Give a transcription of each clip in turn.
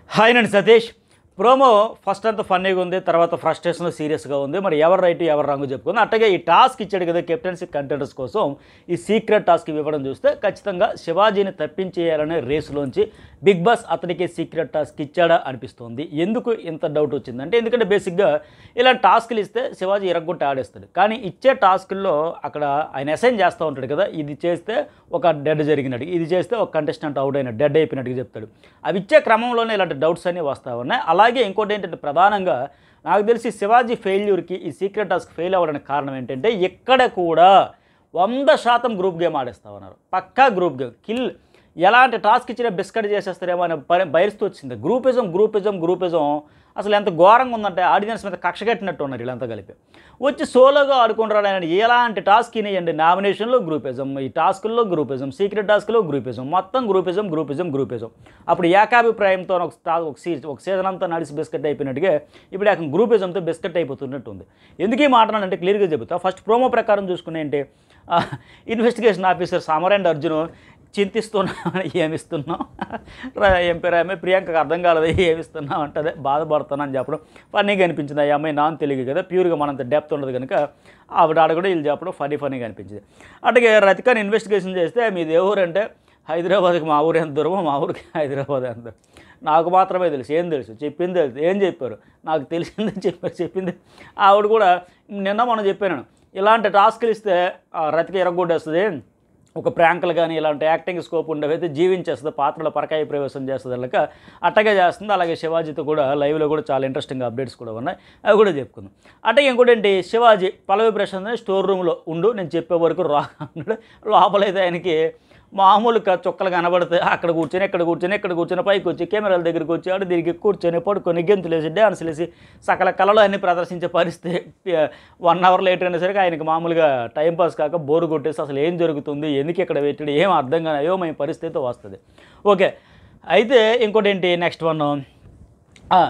Hi నండి Satish promo first అంతా ఫన్నీగా ఉంది తర్వాత ఫ్రస్ట్రేషన్ సీరియస్గా ఉంది మరి ఎవరు రైట్ ఎవరు రాంగ్ చెప్పుకుంది అట్టగే ఈ టాస్క్ ఇచ్చాడు కదా కెప్టెన్సీ కంటెండర్స్ కోసం ఈ సీక్రెట్ టాస్క్ ఇవ్వడం చూస్తే ఖచ్చితంగా శివాజీని తప్పించేయాలనే రేసులోంచి బిగ్ బాస్ అతనికి సీక్రెట్ టాస్క్ ఇచ్చాడా అనిపిస్తుంది ఎందుకు ఇంత డౌట్ వచ్చిందంటే ఎందుకంటే బేసిక్గా ఇలాంటి టాస్క్లు ఇస్తే శివాజీ ఇరగొట్టి ఆడేస్తాడు కానీ ఇచ్చే టాస్కుల్లో అక్కడ ఆయన అసైన్ చేస్తూ ఉంటాడు కదా ఇది చేస్తే ఒక డెడ్ జరిగినట్టు ఇది చేస్తే ఒక కంటెస్టెంట్ అవుట్ అయిన డెడ్ అయిపోయినట్టుగా చెప్తాడు అవి ఇచ్చే క్రమంలోనే ఇలాంటి డౌట్స్ అన్నీ వస్తూ ఉన్నాయి అలాగే ఇంకోటి ఏంటంటే ప్రధానంగా నాకు తెలిసి శివాజీ ఫెయిల్యూర్కి ఈ సీక్రెట్ టాస్క్ ఫెయిల్ అవ్వడానికి కారణం ఏంటంటే ఎక్కడ కూడా వంద శాతం గ్రూప్ గేమ్ ఆడేస్తా ఉన్నారు పక్కా గ్రూప్ గేమ్ కిల్ ఎలాంటి టాస్క్ ఇచ్చినా బిస్కట్ చేసేస్తారేమో అనే పరి బయలుస్తూ వచ్చింది గ్రూపిజం గ్రూపిజం గ్రూపిజం అసలు ఎంత ఘోరంగా ఉందంటే ఆడియన్స్ మీద కక్ష కట్టినట్టు ఉన్నారు వీళ్ళంతా కలిపి వచ్చి సోలోగా ఆడుకుంటారు ఆయన ఎలాంటి టాస్క్ ఇనేయండి నామినేషన్లో గ్రూపిజం ఈ టాస్కుల్లో గ్రూపిజం సీక్రెట్ టాస్క్లో గ్రూపిజం మొత్తం గ్రూపిజం గ్రూపిజం గ్రూపిజం అప్పుడు ఏకాభిప్రాయంతో ఒక తా- ఒక సీ ఒక సీజన్ అంతా నడిచి బిస్కెట్ అయిపోయినట్టుగా ఇప్పుడు ఏకం గ్రూపిజంతో బిస్కెట్ అయిపోతున్నట్టు ఉంది ఎందుకు ఈ మాట అంటే క్లియర్గా చెబుతా ఫస్ట్ ప్రోమో ప్రకారం చూసుకునే ఏంటి investigation officer Samar and Arjun చింతిస్తున్నాం ఏమిస్తున్నాం ఏం పేరు ఆమె ప్రియాంకకు అర్థం కాలేదు ఏమిస్తున్నాం అంటే అదే బాధపడుతున్నాను అని చెప్పడం ఫన్నీగా అనిపించింది ఆ అమ్మాయి నాన్ తెలియదు కదా ప్యూర్గా మనంత డెప్త్ ఉండదు కనుక ఆవిడ ఆడ కూడా వీళ్ళు చెప్పడం ఫనీ ఫనీగా అనిపించింది అట్లాగే రతికాని ఇన్వెస్టిగేషన్ చేస్తే మీది ఏ ఊరు అంటే హైదరాబాద్కి మా ఊరు ఎంత దూరమో మా ఊరికి హైదరాబాద్ ఎంత దూరం. నాకు మాత్రమే తెలుసు ఏం తెలుసు చెప్పింది తెలుసు ఏం చెప్పారు నాకు తెలిసిందే చెప్పారు చెప్పింది ఆవిడ కూడా నిన్న మనం చెప్పాను ఇలాంటి టాస్క్లు ఇస్తే ఆ, రతిక ఎరగొట్టేస్తుంది ఒక ప్రాంకులు కానీ ఇలాంటి యాక్టింగ్ స్కోప్ ఉండవైతే జీవించేస్తుంది పాత్రలో పరకాయ ప్రవేశం చేస్తుంది అలాగ అట్టగే చేస్తుంది అలాగే శివాజీతో కూడా లైవ్లో కూడా చాలా ఇంట్రెస్టింగ్ అప్డేట్స్ కూడా ఉన్నాయి అవి కూడా చెప్పుకుందాం అట్టగే ఇంకోటి ఏంటి శివాజీ పల్లవి ప్రశాంత్ స్టోర్ రూమ్లో ఉండు నేను చెప్పే వరకు రా అన్నాడు లోపలైతే ఆయనకి మామూలు క- చుక్కలు కనబడితే అక్కడ కూర్చొని ఇక్కడ కూర్చొని ఇక్కడ కూర్చొని పైకి వచ్చి కెమెరాల దగ్గరికి వచ్చి ఆడు తిరిగి కూర్చొని పడుకొని గెంతులేసి డ్యాన్స్ లేసి సకల కళలు అన్ని ప్రదర్శించే పరిస్థితి వన్ అవర్ లేట్ అయినా సరే ఆయనకి మామూలుగా టైంపాస్ కాక బోరు కొట్టేసి అసలు ఏం జరుగుతుంది ఎందుకు ఇక్కడ పెట్టాడు ఏం అర్థం కాని అయోమయ పరిస్థితి వస్తుంది ఓకే అయితే ఇంకోటి ఏంటి నెక్స్ట్ వన్ ఆ,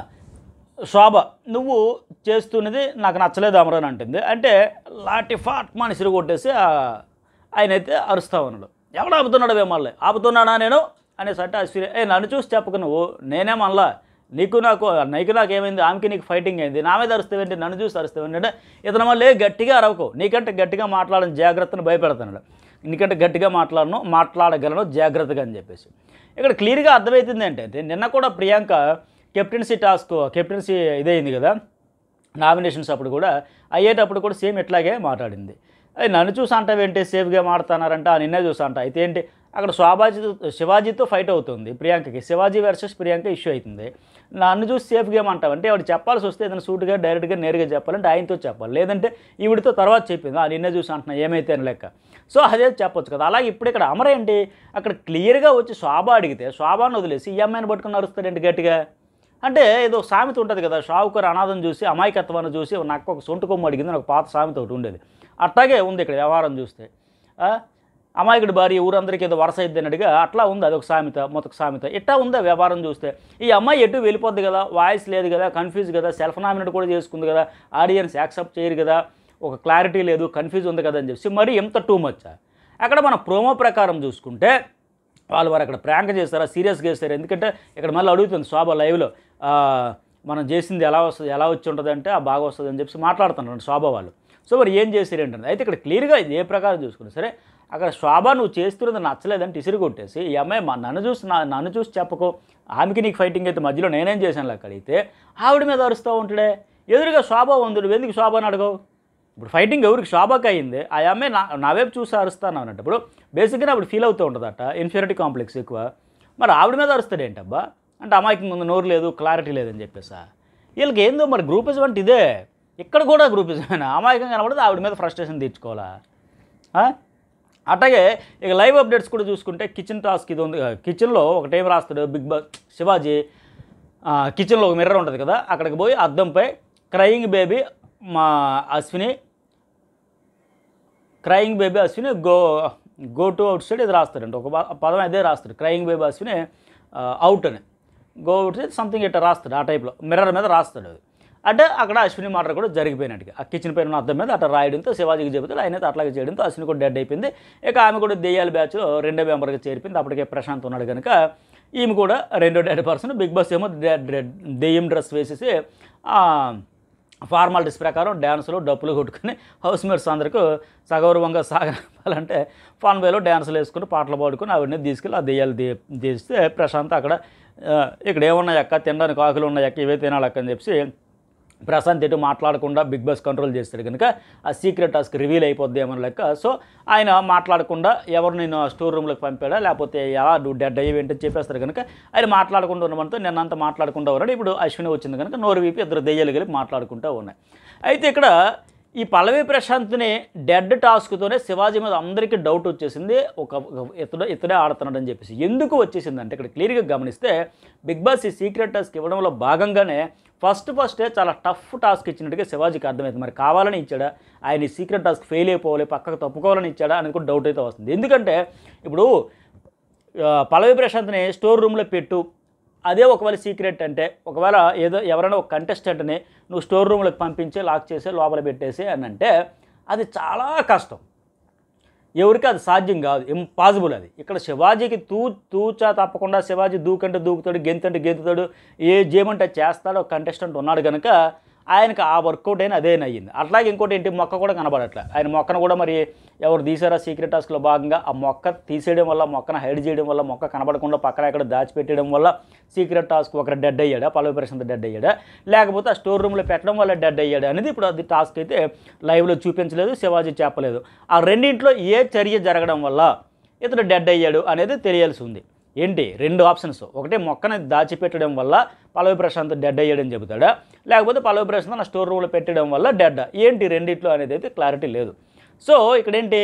శోభ నువ్వు చేస్తున్నది నాకు నచ్చలేదు అమరని అంటుంది అంటే లాటి ఫాట్ మనిషిని కొట్టేసి ఆ, ఆయన అయితే అరుస్తా ఉన్నాడు ఎవడు ఆపుతున్నాడు వేమల్ని ఆపుతున్నానా నేను అనేసి అంటే అశ్విని ఏ నన్ను చూసి చెప్పకు నువ్వు నేనేమల్లా నీకు నాకు నీకు నాకు ఏమైంది ఆమెకి నీకు ఫైటింగ్ అయింది నా మీద అరుస్తావేంటి నన్ను చూసి అరుస్తావేంటి అంటే ఇతను మళ్ళీ గట్టిగా అరవకు నీకంటే గట్టిగా మాట్లాడని జాగ్రత్తను భయపెడుతున్నాడు నీకంటే గట్టిగా మాట్లాడను మాట్లాడగలను జాగ్రత్తగా అని చెప్పేసి ఇక్కడ క్లియర్గా అర్థమవుతుంది ఏంటంటే నిన్న కూడా ప్రియాంక కెప్టెన్సీ టాస్క్ కెప్టెన్సీ ఇదైంది కదా నామినేషన్స్ అప్పుడు కూడా అయ్యేటప్పుడు కూడా సేమ్ ఇట్లాగే మాట్లాడింది అది నన్ను చూసి అంటావేంటి సేఫ్గా మాడుతున్నారంట ఆ నిన్నే చూసి అంట అయితే ఏంటి అక్కడ శోభాజీ శివాజీతో ఫైట్ అవుతుంది ప్రియాంకకి శివాజీ వర్సెస్ ప్రియాంక ఇష్యూ అవుతుంది నన్ను చూసి సేఫ్ గేమ్ అంటావంటే ఆవిడ చెప్పాల్సి వస్తే ఏదైనా సూట్గా డైరెక్ట్గా నేరుగా చెప్పాలంటే ఆయనతో చెప్పాలి లేదంటే ఈవిడితో తర్వాత చెప్పింది ఆ నిన్నే చూసి అంటున్నా ఏమైతే అని లెక్క సో అదే చెప్పొచ్చు కదా అలాగే ఇప్పుడు ఇక్కడ అమర ఏంటి అక్కడ క్లియర్గా వచ్చి శోభ అడిగితే శోభాను వదిలేసి ఈ అమ్మాయిని పట్టుకుని అరుస్తాడేంటి గట్టిగా అంటే ఏదో సామెత ఉంటుంది కదా షావుకర్ అనాథం చూసి అమాయకత్వాన్ని చూసి నాకు ఒక సొంటు కొమ్ము అడిగింది నాకు పాత సామెత ఒకటి ఉండేది అట్లాగే ఉంది ఇక్కడ వ్యవహారం చూస్తే ఆ, అమాయకుడి భార్య ఊరందరికీ ఏదో వరస అన్నట్టుగా అట్లా ఉంది అదొక సామెత మొదటి సామెత ఇట్టా ఉందా వ్యవహారం చూస్తే ఈ అమ్మాయి ఎటు వెళ్ళిపోద్ది కదా వాయిస్ లేదు కదా కన్ఫ్యూజ్ కదా సెల్ఫ్ నామినేట్ కూడా చేసుకుంది కదా ఆడియన్స్ యాక్సెప్ట్ చేయరు కదా ఒక క్లారిటీ లేదు కన్ఫ్యూజ్ ఉంది కదా అని చెప్పి మరి ఎంత టూ మచ్చా అక్కడ మన ప్రోమో ప్రకారం చూసుకుంటే వాళ్ళు వారు అక్కడ ప్రాంక్ చేస్తారా సీరియస్గా చేస్తారు ఎందుకంటే ఇక్కడ మళ్ళీ అడుగుతుంది శోభ లైవ్లో ఆ, మనం చేసింది ఎలా వస్తుంది ఎలా వచ్చి ఉంటుంది అంటే ఆ బాగా వస్తుంది అని చెప్పి మాట్లాడుతున్నారు శోభ వాళ్ళు సో మరి ఏం చేశారు ఏంటంటే అయితే ఇక్కడ క్లియర్గా ఇది ఏ ప్రకారం చూసుకున్నా సరే అక్కడ శోభ నువ్వు చేస్తున్నది నచ్చలేదని ఇసిరి కొట్టేసి ఈ అమ్మాయి మా నన్ను చూసి నా నన్ను చూసి చెప్పకు ఆమెకి నీకు ఫైటింగ్ అయితే మధ్యలో నేనేం చేశాను లెక్క అడిగితే ఆవిడ మీద అరుస్తూ ఉంటాడే ఎదురుగా శోభ ఉంది నువ్వు ఎందుకు శోభని అడగవు ఇప్పుడు ఫైటింగ్ ఎవరికి శోభకి అయింది ఆ అమ్మాయి నా నా వైపు చూసి అరుస్తాను అన్నప్పుడు బేసిక్గా ఆవిడ ఫీల్ అవుతూ ఉంటుందట ఇన్ఫీరియారిటీ కాంప్లెక్స్ ఎక్కువ మరి ఆవిడ మీద అరుస్తాడు ఏంటబ్బా అంటే అమ్మాయికి ముందు నోరు లేదు క్లారిటీ లేదని చెప్పేసా వీళ్ళకి ఏందో మరి గ్రూపిజం అంటే ఇదే ఇక్కడ కూడా గ్రూపిజమేనా అమాయకంగా కనబడితే ఆవిడ మీద ఫ్రస్ట్రేషన్ తీర్చుకోవాలా ఆ? అట్లాగే ఇక లైవ్ అప్డేట్స్ కూడా చూసుకుంటే కిచెన్ టాస్క్ ఇది ఉంది కిచెన్లో ఒక టైం రాస్తాడు బిగ్ బాస్ శివాజీ ఆ, కిచెన్లో ఒక మిర్రర్ ఉంటుంది కదా అక్కడికి పోయి అద్దంపై క్రయింగ్ బేబీ మా Ashwini crying baby Ashwini go go to outside ఇది రాస్తాడంట ఒక ప- పదం అదే రాస్తాడు క్రయింగ్ బేబీ అశ్విని అవుట్ అని గో అవుట్ సైడ్ సంథింగ్ ఇట్లా రాస్తాడు ఆ టైప్లో మిర్రర్ మీద రాస్తాడు అది అంటే అక్కడ అశ్విని మాట కూడా జరిగిపోయినట్టుగా ఆ కిచెన్ పైన ఉన్న అద్దం మీద అట్లా రాయడంతో శివాజీకి చెబుతాడు ఆయన అయితే అట్లాగే చేయడంతో అశ్విని కూడా డెడ్ అయిపోయింది ఇక ఆమె కూడా దెయ్యాల బ్యాచ్ రెండో మెంబర్గా చేరిపోయింది అప్పటికే ప్రశాంత్ ఉన్నాడు కనుక ఈమె కూడా రెండో డెడ్ పర్సన్ బిగ్ బాస్ ఏమో డ్రె- డ్రె- దెయ్యం డ్రెస్ వేసేసి ఆ, ఫార్మాలిటీస్ ప్రకారం డ్యాన్సులు డప్పులు కొట్టుకుని హౌస్ మేట్స్ అందరికీ సగౌరవంగా సాగాలంటే ఫన్ వేలో డ్యాన్సులు వేసుకుని పాటలు పాడుకుని ఆవిడని తీసుకెళ్ళి ఆ దెయ్యాలు తీ తీస్తే ప్రశాంత్ అక్కడ ఆ, ఇక్కడ ఏమున్నాయి అక్క తినడానికి ఆకులు ఉన్నాయి అక్క ఇవే తినాలక్క అని చెప్పి ప్రశాంత్ ఎటు మాట్లాడకుండా బిగ్ బాస్ కంట్రోల్ చేస్తాడు కనుక ఆ సీక్రెట్ టాస్క్ రివీల్ అయిపోద్ది ఏమని లెక్క సో ఆయన మాట్లాడకుండా ఎవరు నేను స్టోర్ రూమ్లోకి పంపాడా లేకపోతే ఎలా నువ్వు డెడ్ అయ్యి ఏంటని చెప్పేస్తారు కనుక ఆయన మాట్లాడకుండా ఉండమంతో నిన్నంతా మాట్లాడకుండా ఉన్నాడు ఇప్పుడు అశ్విని వచ్చింది కనుక నోరు వీపి ఇద్దరు దెయ్యాలు కలిపి మాట్లాడుకుంటూ ఉన్నాయి అయితే ఇక్కడ ఈ పల్లవి ప్రశాంత్ని డెడ్ టాస్క్తోనే శివాజీ మీద అందరికీ డౌట్ వచ్చేసింది ఒక ఒక ఇతడు ఇతడే ఆడుతున్నాడని చెప్పేసి ఎందుకు వచ్చేసింది అంటే ఇక్కడ క్లియర్గా గమనిస్తే బిగ్ బాస్ ఈ సీక్రెట్ టాస్క్ ఇవ్వడంలో భాగంగానే ఫస్ట్ ఫస్టే చాలా టఫ్ టాస్క్ ఇచ్చినట్టుగా శివాజీకి అర్థమైంది మరి కావాలని ఇచ్చాడా ఆయన ఈ సీక్రెట్ టాస్క్ ఫెయిల్ అయిపోవాలి పక్కకు తప్పుకోవాలని ఇచ్చాడా అనేది కూడా డౌట్ అయితే వస్తుంది ఎందుకంటే ఇప్పుడు ఆ, పల్లవి ప్రశాంత్ని స్టోర్ రూమ్లో పెట్టు అదే ఒకవేళ సీక్రెట్ అంటే ఒకవేళ ఏదో ఎవరైనా ఒక కంటెస్టెంట్ని నువ్వు స్టోర్ రూమ్లోకి పంపించి లాక్ చేసి లోపల పెట్టేసి అని అంటే అది చాలా కష్టం ఎవరికి అది సాధ్యం కాదు ఇంపాసిబుల్ అది ఇక్కడ శివాజీకి తూ తూచా తప్పకుండా శివాజీ దూకంటే దూకుతాడు గెంతంటే గెంతుతాడు ఏ చేయమంటే చేస్తాడో కంటెస్టెంట్ ఉన్నాడు కనుక ఆయనకు ఆ వర్కౌట్ అయినా అదే అయ్యింది అట్లాగే ఇంకోటి ఏంటి మొక్క కూడా కనబడట్లే ఆయన మొక్కను కూడా మరి ఎవరు తీసారా సీక్రెట్ టాస్క్లో భాగంగా ఆ మొక్క తీసేయడం వల్ల మొక్కను హైడ్ చేయడం వల్ల మొక్క కనబడకుండా పక్కన ఎక్కడ దాచిపెట్టడం వల్ల సీక్రెట్ టాస్క్ ఒకరు డెడ్ అయ్యాడా పల్లవి ప్రశాంత్ డెడ్ అయ్యాడా లేకపోతే ఆ స్టోర్ రూమ్లో పెట్టడం వల్ల డెడ్ అయ్యాడా అనేది ఇప్పుడు అది టాస్క్ అయితే లైవ్లో చూపించలేదు శివాజీ చెప్పలేదు ఆ రెండింటిలో ఏ చర్య జరగడం వల్ల ఇతడు డెడ్ అయ్యాడు అనేది తెలియాల్సి ఉంది ఏంటి రెండు ఆప్షన్స్ ఒకటి మొక్కని దాచిపెట్టడం వల్ల పల్లవి ప్రశాంత్ డెడ్ అయ్యాడని చెబుతాడా లేకపోతే పల్లవి ప్రశాంత్ నా స్టోర్ రూమ్లో పెట్టడం వల్ల డెడ్ ఏంటి రెండిట్లో అనేది అయితే క్లారిటీ లేదు సో ఇక్కడ ఏంటి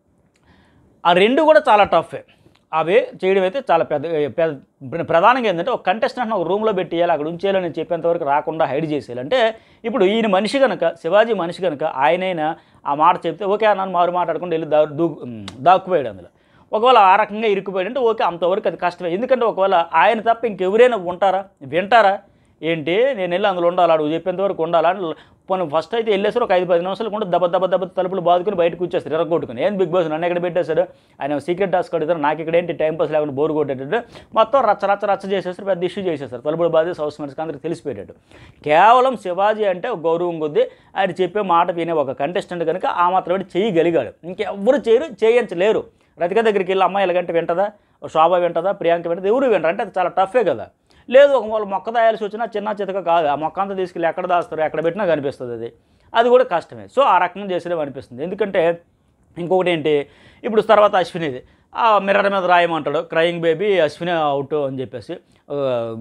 ఆ రెండు కూడా చాలా టఫే అవి చేయడం అయితే చాలా పెద్ద పెద్ద ప్రధానంగా ఏంటంటే ఒక కంటెస్టెంట్ ఒక రూమ్లో పెట్టేయాలి అక్కడ ఉంచేయాలని చెప్పేంతవరకు రాకుండా హైడ్ చేసేయాలి అంటే ఇప్పుడు ఈయన మనిషి కనుక శివాజీ మనిషి కనుక ఆయనైనా ఆ మాట చెప్తే ఓకే నన్ను మారు మాట్లాడకుండా వెళ్ళి దా దూ దాక్కుపోయాడు అందులో ఒకవేళ ఆ రకంగా ఇరుక్కుపోయాడు అంటే ఓకే అంతవరకు అది కష్టమే ఎందుకంటే ఒకవేళ ఆయన తప్ప ఇంకెవరైనా ఉంటారా వింటారా ఏంటి నేను వెళ్ళి అందులో ఉండాలి అడుగు చెప్పేంత వరకు ఉండాలా అని పోనీ ఫస్ట్ అయితే వెళ్ళేసారు ఒక ఐదు పది నిమిషాలు కూడా దెబ్బ దెబ్బ దెబ్బ తలుపులు బాదుకుని బయటకు వచ్చేస్తారు ఎరగొట్టుకుని ఏం బిగ్ బాస్ నన్ను ఎక్కడ పెట్టేశాడు ఆయన సీక్రెట్ టాస్క్ అడుగుతారు నాకు ఇక్కడ ఏంటి టైం పాస్ లేకుండా బోర్ కొట్టేటట్టు మొత్తం రచ్చ రచ్చ రచ్చ చేసేస్తారు పెద్ద ఇష్యూ చేసేస్తారు తలుపులు బాధేసి హౌస్ మెంట్స్కి అందరికి తెలిసిపోయేటట్టు కేవలం శివాజీ అంటే ఒక గౌరవం కొద్దీ ఆయన చెప్పే మాట వినే ఒక కంటెస్టెంట్ కనుక ఆ మాత్రం చేయగలిగాడు ఇంకెవ్వరు చేయరు చేయించలేరు రతిక దగ్గరికి వెళ్ళి అమ్మాయి ఎలాగంటే వింటదా శోభ వింటదా ప్రియాంక వింటదా ఎవరు వింటారు అంటే అది చాలా టఫే కదా లేదు ఒక వాళ్ళు మొక్క దాయాల్సి వచ్చినా చిన్న చితక కాదు ఆ మొక్క అంతా తీసుకెళ్ళి ఎక్కడ దాస్తారు ఎక్కడ పెట్టినా కనిపిస్తుంది అది అది కూడా కష్టమే సో ఆ రకంగా చేసేదే అనిపిస్తుంది ఎందుకంటే ఇంకొకటి ఏంటి ఇప్పుడు తర్వాత అశ్వినిది ఆ మిర్రర్ మీద రాయమంటాడు క్రయింగ్ బేబీ అశ్విని అవుట్ అని చెప్పేసి ఆ,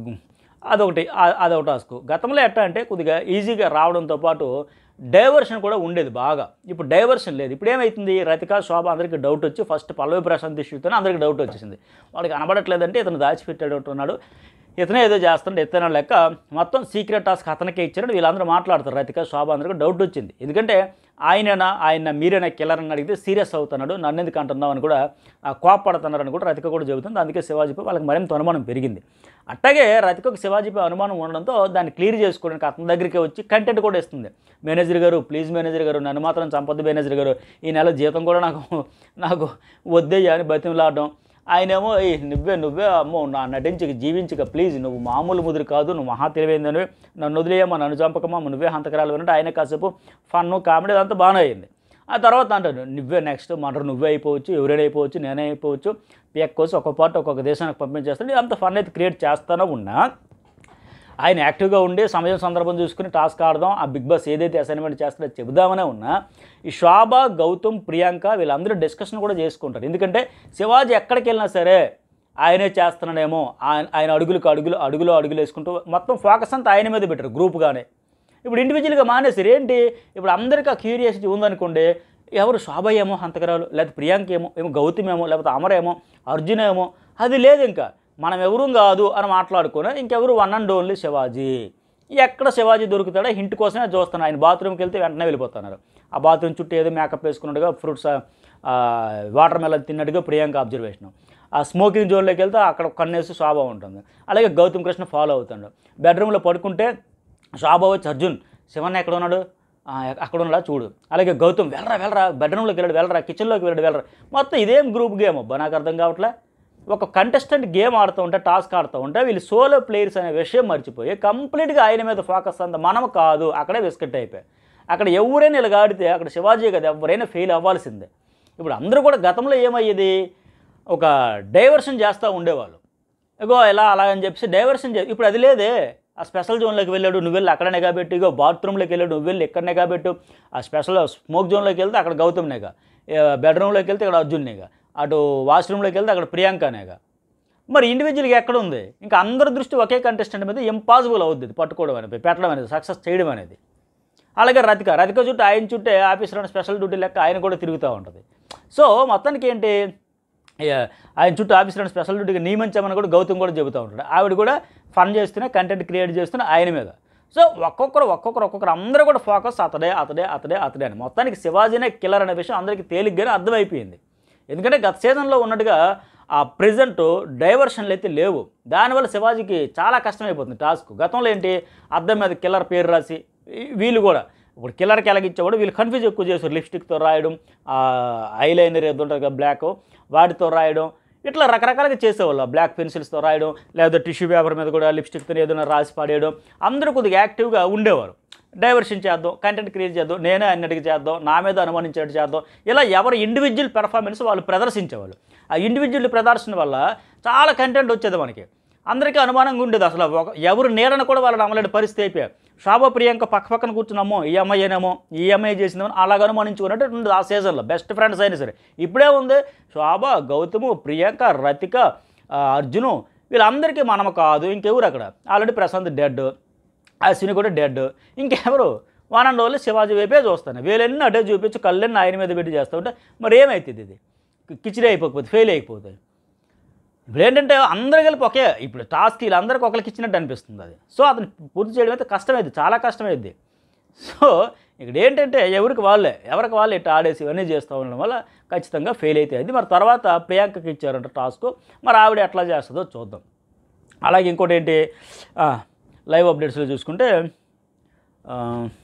అదొకటి ఆ- అదొక టాస్క్ గతంలో ఎట్టా అంటే కొద్దిగా ఈజీగా రావడంతో పాటు డైవర్షన్ కూడా ఉండేది బాగా ఇప్పుడు డైవర్షన్ లేదు ఇప్పుడు ఏమవుతుంది రతిక శోభ అందరికీ డౌట్ వచ్చి ఫస్ట్ పల్లవి ప్రశాంత్ ఇష్యూతోనే అందరికీ డౌట్ వచ్చేసింది వాడికి కనబడట్లేదంటే ఇతను దాచిపెట్టాడు అంటున్నాడు ఇతనే ఏదో చేస్తుండే ఇతనే లెక్క మొత్తం సీక్రెట్ టాస్క్ అతనికే ఇచ్చాడు వీళ్ళందరూ మాట్లాడతారు రతిక శోభ అందరికీ డౌట్ వచ్చింది ఎందుకంటే ఆయననా ఆయన మీరేనా కిల్లర్ అని అడిగితే సీరియస్ అవుతున్నాడు నన్ను ఎందుకు అంటున్నావు అని కూడా ఆ, కోప్పడుతున్నారని కూడా రతిక కూడా చెబుతుంది అందుకే శివాజీపై వాళ్ళకి మరింత అనుమానం పెరిగింది అట్టాగే రతికకు శివాజీపై అనుమానం ఉండడంతో దాన్ని క్లియర్ చేసుకోవడానికి అతని దగ్గరికి వచ్చి కంటెంట్ కూడా ఇస్తుంది మేనేజర్ గారు ప్లీజ్ మేనేజర్ గారు నన్ను మాత్రం చంపొద్దు మేనేజర్ గారు ఈ నెల జీతం కూడా నాకు నాకు వద్దయ్యా అని బతిమలాడడం ఆయనేమో "ఏయ్, నువ్వే నువ్వే అమ్మో నా నటించక జీవించక ప్లీజ్ నువ్వు మామూలు ముదురు కాదు నువ్వు మహా తెలివైందని నన్ను వదిలేయమ్మా నన్ను చంపకమ్మా నువ్వే హంతకరాలు అంటే ఆయన కాసేపు ఫన్ కామెడీ అదంతా బాగానే అయింది ఆ తర్వాత అంటాడు నువ్వే నెక్స్ట్ మటర్ నువ్వే అయిపోవచ్చు ఎవరైనా అయిపోవచ్చు నేనే అయిపోవచ్చు పియక్కోసి ఒక్కొక్క పార్ట్ ఒక్కొక్క దేశానికి పంపించేస్తాడు అంత ఫన్ అయితే క్రియేట్ చేస్తానో ఉన్నా ఆయన యాక్టివ్గా ఉండి సమయం సందర్భం చూసుకుని టాస్క్ ఆడదాం ఆ బిగ్ బాస్ ఏదైతే అసైన్మెంట్ చేస్తారో చెబుదామనే ఉన్నా ఈ శోభ గౌతమ్ ప్రియాంక వీళ్ళందరూ డిస్కషన్ కూడా చేసుకుంటారు ఎందుకంటే శివాజీ ఎక్కడికి వెళ్ళినా సరే ఆయనే చేస్తున్నాడేమో ఆయన ఆయన అడుగులకు అడుగులు అడుగులో అడుగులు వేసుకుంటూ మొత్తం ఫోకస్ అంతా ఆయన మీద పెట్టారు గ్రూప్గానే ఇప్పుడు ఇండివిజువల్గా మానేసారు ఏంటి ఇప్పుడు అందరికీ ఆ క్యూరియాసిటీ ఉందనుకోండి ఎవరు శోభ ఏమో హంతకరాలు లేకపోతే ప్రియాంక ఏమో ఏమో గౌతమ్ ఏమో లేకపోతే అమర ఏమో అర్జున్ ఏమో అది లేదు ఇంకా మనం ఎవరు కాదు అని మాట్లాడుకుని ఇంకెవరు వన్ అండ్ ఓన్లీ శివాజీ ఎక్కడ శివాజీ దొరుకుతాడో హింట్ కోసమే చూస్తున్నాను ఆయన బాత్రూమ్కి వెళ్తే వెంటనే వెళ్ళిపోతున్నారు ఆ బాత్రూమ్ చుట్టూ ఏదో మేకప్ వేసుకున్నట్టుగా ఫ్రూట్స్ వాటర్ మెలన్ తిన్నట్టుగా ప్రియాంక అబ్జర్వేషన్ ఆ స్మోకింగ్ జోన్లోకి వెళ్తే అక్కడ కన్నేసి శోభ ఉంటుంది అలాగే గౌతమ్ కృష్ణ ఫాలో అవుతాడు బెడ్రూమ్లో పడుకుంటే శోభ వచ్చి అర్జున్ శివన్న ఎక్కడ ఉన్నాడు "ఆ, అక్కడ ఉన్నాడా చూడు అలాగే గౌతమ్ వెళ్ళరా వెళ్ళరా బెడ్రూమ్లోకి వెళ్ళాడు వెళ్ళరా కిచెన్లోకి వెళ్ళాడు వెళ్ళరా మొత్తం ఇదేం గ్రూప్ గేమ్ అబ్బా నాకు అర్థం కావట్లే ఒక కంటెస్టెంట్ గేమ్ ఆడుతూ ఉంటే టాస్క్ ఆడుతూ ఉంటే వీళ్ళు సోలో ప్లేయర్స్ అనే విషయం మర్చిపోయి కంప్లీట్గా ఆయన మీద ఫోకస్ అంత మనం కాదు అక్కడే బిస్కెట్ అయిపోయి అక్కడ ఎవరైనా ఇలా ఆడితే అక్కడ శివాజీ కదా ఎవరైనా ఫెయిల్ అవ్వాల్సిందే ఇప్పుడు అందరూ కూడా గతంలో ఏమయ్యేది ఒక డైవర్షన్ చేస్తూ ఉండేవాళ్ళు ఇగో ఎలా అలా అని చెప్పేసి డైవర్షన్ చే ఇప్పుడు అది లేదే ఆ స్పెషల్ జోన్లోకి వెళ్ళాడు నువ్వు వెళ్ళి అక్కడనే కాబట్టి ఇగో బాత్రూంలోకి వెళ్ళాడు నువ్వు వెళ్ళి ఇక్కడనే కాబట్టి ఆ స్పెషల్ స్మోక్ జోన్లోకి వెళ్తే అక్కడ గౌతమ్నేగా బెడ్రూమ్లోకి వెళ్తే ఇక్కడ అర్జున్నేగా అటు వాష్రూమ్లోకి వెళ్తే అక్కడ ప్రియాంకనేగా మరి ఇండివిజువల్గా ఎక్కడ ఉంది ఇంకా అందరి దృష్టి ఒకే కంటెస్టెంట్ మీద ఇంపాసిబుల్ అవుద్ది ఇది పట్టుకోవడం అనేది పెట్టడం అనేది సక్సెస్ చేయడం అనేది అలాగే రతిక రతిక చుట్టూ ఆయన చుట్టే ఆఫీసర్ స్పెషల్ డ్యూటీ లెక్క ఆయన కూడా తిరుగుతూ ఉంటుంది సో మొత్తానికి ఏంటి ఇక ఆయన చుట్టూ ఆఫీసర్ స్పెషల్ డ్యూటీగా నియమించామని కూడా గౌతమ్ కూడా చెబుతూ ఉంటాడు ఆవిడ కూడా ఫన్ చేస్తూనే కంటెంట్ క్రియేట్ చేస్తూనే ఆయన మీద సో ఒక్కొక్కరు ఒక్కొక్కరు ఒక్కొక్కరు అందరూ కూడా ఫోకస్ అతడే అతడే అతడే అతడే అని మొత్తానికి శివాజీనే కిల్లర్ అనే విషయం అందరికీ తేలిగ్గానే అర్థమైపోయింది ఎందుకంటే గత సీజన్లో ఉన్నట్టుగా ఆ ప్రెజెంట్ డైవర్షన్లు అయితే లేవు దానివల్ల శివాజీకి చాలా కష్టమైపోతుంది టాస్క్ గతంలో ఏంటి అద్దం మీద కిల్లర్ పేరు రాసి ఈ- వీళ్ళు కూడా ఇప్పుడు కిల్లర్కి ఎలాగిచ్చేవాడు వీళ్ళు కన్ఫ్యూజ్ ఎక్కువ చేశారు లిప్స్టిక్తో రాయడం ఐలైనర్ ఏదో ఉంటుంది కదా బ్లాక్ వాటితో రాయడం ఇట్లా రకరకాలుగా చేసేవాళ్ళు బ్లాక్ పెన్సిల్స్తో రాయడం లేదా టిష్యూ పేపర్ మీద కూడా లిప్స్టిక్తో ఏదైనా రాసి పాడేయడం అందరూ కొద్దిగా యాక్టివ్గా ఉండేవారు డైవర్షన్ చేద్దాం కంటెంట్ క్రియేట్ చేద్దాం నేనే అన్నిటికీ చేద్దాం నా మీద అనుమానించేట్టు చేద్దాం ఇలా ఎవరి ఇండివిజువల్ పెర్ఫార్మెన్స్ వాళ్ళు ప్రదర్శించేవాళ్ళు ఆ ఇండివిజువల్ ప్రదర్శన వల్ల చాలా కంటెంట్ వచ్చేది మనకి అందరికీ అనుమానంగా ఉండేది అసలు ఒక ఎవరు నీడన కూడా వాళ్ళు నమ్మలేని పరిస్థితి అయిపోయారు శోభా ప్రియాంక పక్క పక్కన కూర్చున్నామో ఈ అమ్మాయి ఏనేమో ఈ అమ్మాయి చేసిందేమో అలాగ అనుమానించుకున్నట్టు ఉండదు ఆ సీజన్లో బెస్ట్ ఫ్రెండ్స్ అయినా సరే ఇప్పుడే ఉంది శోభ గౌతము ప్రియాంక రతిక ఆ, అర్జును వీళ్ళందరికీ మనము కాదు ఇంకెవరు అక్కడ ఆల్రెడీ ప్రశాంత్ డెడ్ అశ్విని కూడా డెడ్ ఇంకెవరు వన్ అండ్ ఓన్లీ శివాజీ వైపే చూస్తాను వీళ్ళన్నీ అటే చూపించి కళ్ళన్నీ ఆయన మీద పెట్టి చేస్తూ ఉంటే మరి ఏమవుతుంది ఇది కిచిడి అయిపోకపోతే ఫెయిల్ అయిపోతుంది ఇప్పుడు ఏంటంటే అందరూ కలిపి ఒకే ఇప్పుడు టాస్క్ వీళ్ళందరికీ ఒకరికి ఇచ్చినట్టు అనిపిస్తుంది అది సో అతను పూర్తి చేయడం అయితే కష్టమైంది చాలా కష్టమైంది సో ఇక్కడ ఏంటంటే ఎవరికి వాళ్ళే ఎవరికి వాళ్ళే ఇట్లా ఆడేసి ఇవన్నీ చేస్తూ ఉండడం వల్ల ఖచ్చితంగా ఫెయిల్ అయితే అది మరి తర్వాత ప్రియాంకకి ఇచ్చారంట టాస్క్ మరి ఆవిడ ఎట్లా చేస్తుందో చూద్దాం అలాగే ఇంకోటి ఏంటి ఆ, లైవ్ అప్డేట్స్లో చూసుకుంటే ఆ,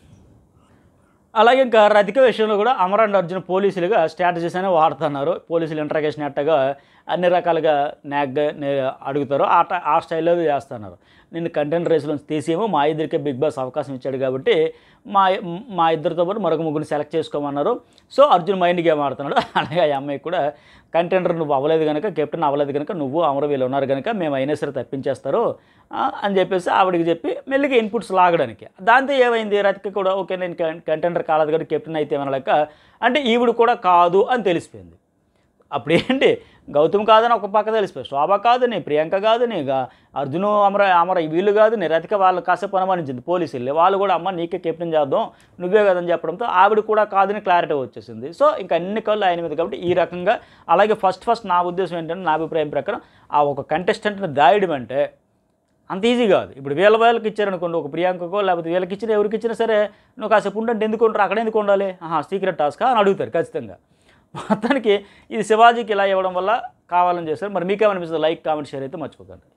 అలాగే ఇంకా రతిక విషయంలో కూడా అమర్ అండ్ అర్జున్ పోలీసులుగా స్ట్రాటజీస్ అనే వాడుతున్నారు పోలీసులు ఇంటరాగేషన్ అట్టగా అన్ని రకాలుగా నాగ్గా నే- అడుగుతారు ఆ ట- ఆ స్టైల్లో చేస్తున్నారు నిన్ను కంటెంట్ రేసులో తీసేమో మా ఇద్దరికే బిగ్ బాస్ అవకాశం ఇచ్చాడు కాబట్టి మా మా ఇద్దరితో పాటు మరొక ముగ్గురిని సెలెక్ట్ చేసుకోమన్నారు సో అర్జున్ మైండ్ గేమ్ ఆడుతున్నాడు అలాగే ఆ అమ్మాయి కూడా కంటెంటర్ నువ్వు అవ్వలేదు కనుక కెప్టెన్ అవ్వలేదు కనుక నువ్వు అమర వీళ్ళు ఉన్నారు కనుక మేము అయినా సరే తప్పించేస్తారు ఆ, అని చెప్పేసి ఆవిడకి చెప్పి మెల్లిగా ఇన్పుట్స్ లాగడానికి దాంతో ఏమైంది రతిక కూడా ఓకే నేను కంటెంటర్ కాలేదు కాబట్టి కెప్టెన్ అయితే ఏమన్నా లెక్క అంటే ఈవిడ కూడా కాదు అని తెలిసిపోయింది అప్పుడు ఏంటి గౌతమ్ కాదని ఒక పక్క తెలిసిపోయి శోభ కాదని ప్రియాంక కాదని ఇక అర్జును అమర అమర వీళ్ళు కాదని రతిక వాళ్ళు కాసేపు అనుమానించింది పోలీసులు వాళ్ళు కూడా అమ్మ నీకే కెప్టెన్ చేద్దాం నువ్వే కదని చెప్పడంతో ఆవిడ కూడా కాదని క్లారిటీ వచ్చేసింది సో ఇంకా అన్ని కళ్ళు ఆయన మీద కాబట్టి ఈ రకంగా అలాగే ఫస్ట్ ఫస్ట్ నా ఉద్దేశం ఏంటంటే నా అభిప్రాయం ప్రకారం ఆ ఒక కంటెస్టెంట్ని దాయడం అంటే అంత ఈజీ కాదు ఇప్పుడు వీళ్ళ వాళ్ళకి ఇచ్చారనుకోండి ఒక ప్రియాంకకో లేకపోతే వీళ్ళకి ఇచ్చిన ఎవరికి ఇచ్చినా సరే నువ్వు కాసేపు ఉండంటే ఎందుకు ఉంటారు అక్కడ ఎందుకు ఉండాలి ఆహా సీక్రెట్ టాస్కా అని అడుగుతారు ఖచ్చితంగా మొత్తానికి ఇది శివాజీకి ఇలా ఇవ్వడం వల్ల కావాలని చేస్తారు మరి మీకేమనిపిస్తుంది లైక్ కామెంట్ షేర్ అయితే మర్చిపోకండి